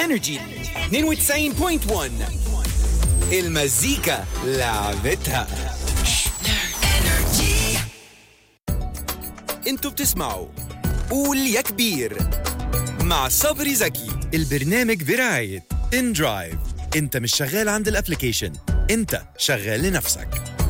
انرجي 92.1 المزيكا لعبتها انتوا بتسمعوا قول يا كبير مع صبري زكي البرنامج برعاية ان درايف انت مش شغال عند الابليكيشن انت شغال لنفسك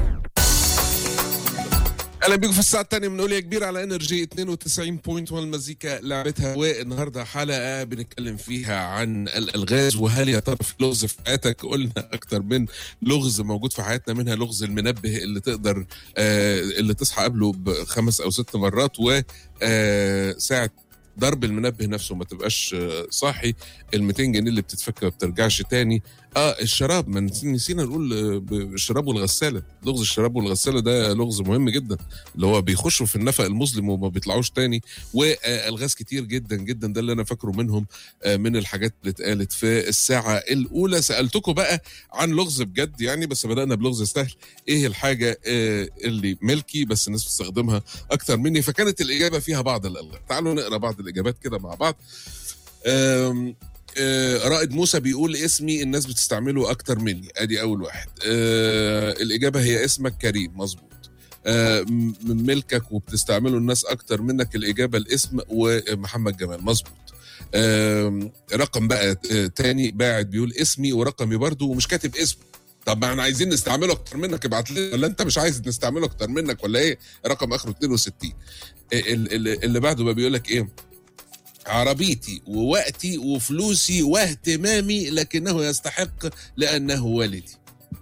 اهلا بيكم في الساعه الثانيه من يا كبير على انرجي 92.1 المزيكا لعبتها والنهارده حلقه بنتكلم فيها عن الالغاز وهل يا ترى في لغز في حياتك قلنا اكتر من لغز موجود في حياتنا منها لغز المنبه اللي تقدر آه اللي تصحى قبله بخمس او ست مرات و آه ساعه ضرب المنبه نفسه ما تبقاش آه، صاحي ال 200 جنيه اللي بتتفك ما بترجعش تاني اه الشراب ما نس- نسينا نقول آه، ب- الشراب والغساله لغز الشراب والغساله ده لغز مهم جدا اللي هو بيخشوا في النفق المظلم وما بيطلعوش تاني والغاز كتير جدا جدا ده اللي انا فاكره منهم آه، من الحاجات اللي اتقالت في الساعه الاولى سالتكم بقى عن لغز بجد يعني بس بدانا بلغز سهل ايه الحاجه آه، اللي ملكي بس الناس بتستخدمها اكتر مني فكانت الاجابه فيها بعض الالغاز تعالوا نقرا بعض الاجابات كده مع بعض آم، آه، رائد موسى بيقول اسمي الناس بتستعمله اكتر مني ادي اول واحد آه، الاجابه هي اسمك كريم مظبوط آه، م- ملكك وبتستعمله الناس اكتر منك الاجابه الاسم ومحمد جمال مظبوط آم، رقم بقى آه، تاني باعت بيقول اسمي ورقمي برضو ومش كاتب اسمه طب ما احنا عايزين نستعمله اكتر منك ابعت لنا ولا انت مش عايز نستعمله اكتر منك ولا ايه رقم اخره 62 ال- ال- اللي بعده بقى بيقول لك ايه عربيتي ووقتي وفلوسي واهتمامي لكنه يستحق لانه والدي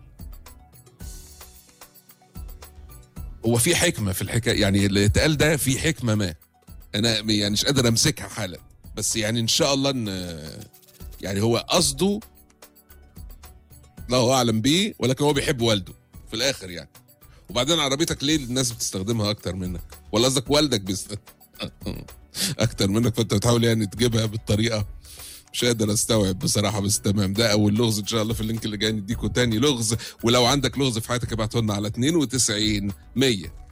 هو في حكمه في الحكايه يعني اللي اتقال ده في حكمه ما انا يعني مش قادر امسكها حالا بس يعني ان شاء الله ان يعني هو قصده الله اعلم بيه ولكن هو بيحب والده في الاخر يعني وبعدين عربيتك ليه الناس بتستخدمها اكتر منك ولا قصدك والدك بيست اكتر منك فانت بتحاول يعني تجيبها بالطريقه مش قادر استوعب بصراحه بس تمام ده اول لغز ان شاء الله في اللينك اللي جاي نديكوا تاني لغز ولو عندك لغز في حياتك ابعته لنا على 92 100